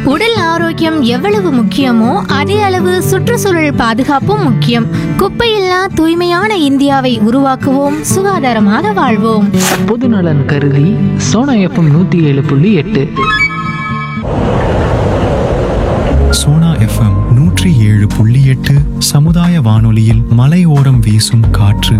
உடல் ஆரோக்கியம் எவ்வளவு முக்கியமோ அதே அளவு சுற்றுச்சூழல் பாதுகாப்பும் முக்கியம் குப்பையில்லா தூய்மையான இந்தியாவை உருவாக்குவோம் சுகாதாரமாக வாழ்வோம் பொதுநலன் கருதி சோனா எஃப்எம் நூற்றி ஏழு புள்ளி எட்டு சோனா எஃப்எம் நூற்றி ஏழு புள்ளி எட்டு சமுதாய வானொலியில் மலையோரம் வீசும் காற்று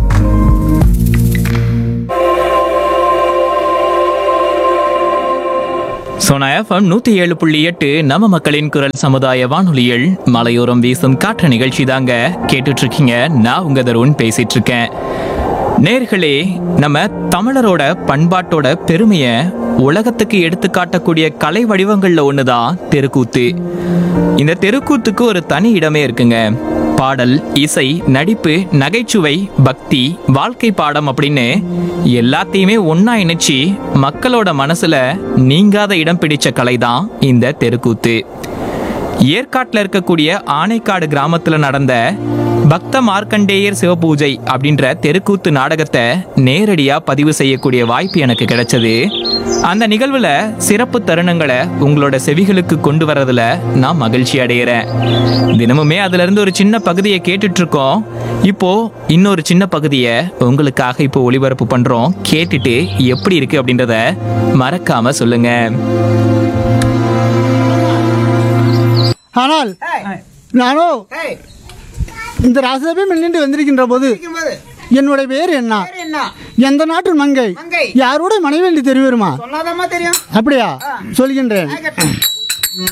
சோனா எஃப்எம் நூத்தி ஏழு புள்ளி எட்டு நம்ம மக்களின் குரல் சமுதாய வானொலியில் மலையோரம் வீசும் காற்று நிகழ்ச்சி தாங்க கேட்டுட்டு இருக்கீங்க நான் உங்க தருண் பேசிட்டு இருக்கேன் நேர்களே நம்ம தமிழரோட பண்பாட்டோட பெருமையை உலகத்துக்கு எடுத்து காட்டக்கூடிய கலை வடிவங்கள்ல ஒண்ணுதான் தெருக்கூத்து இந்த தெருக்கூத்துக்கு ஒரு தனி இடமே இருக்குங்க பாடல் இசை நடிப்பு நகைச்சுவை பக்தி வாழ்க்கை பாடம் அப்படின்னு எல்லாத்தையுமே ஒண்ணா இணைச்சு மக்களோட மனசுல நீங்காத இடம் பிடிச்ச கலை தான் இந்த தெருக்கூத்து ஏற்காட்டில் இருக்கக்கூடிய ஆனைக்காடு கிராமத்துல நடந்த பக்த மார்க்கண்டேயர் சிவபூஜை அப்படின்ற தெருக்கூத்து நாடகத்தை நேரடியா பதிவு செய்யக்கூடிய வாய்ப்பு எனக்கு கிடைச்சது அந்த நிகழ்வுல சிறப்பு தருணங்களை உங்களோட செவிகளுக்கு கொண்டு வரதுல நான் மகிழ்ச்சி அடைகிறேன் தினமுமே அதுல இருந்து ஒரு சின்ன பகுதியை கேட்டுட்டு இருக்கோம் இப்போ இன்னொரு சின்ன பகுதியை உங்களுக்காக இப்போ ஒளிபரப்பு பண்றோம் கேட்டுட்டு எப்படி இருக்கு அப்படின்றத மறக்காம சொல்லுங்க ஆனால் நானோ இந்த ராசசபை நின்று வந்திருக்கின்ற போது என்னுடைய பேர் என்ன எந்த நாட்டு மங்கை யாரோட மனைவி என்று தெரியுமா சொன்னாதாம்மா தெரியும் அப்படியா சொல்கின்றேன்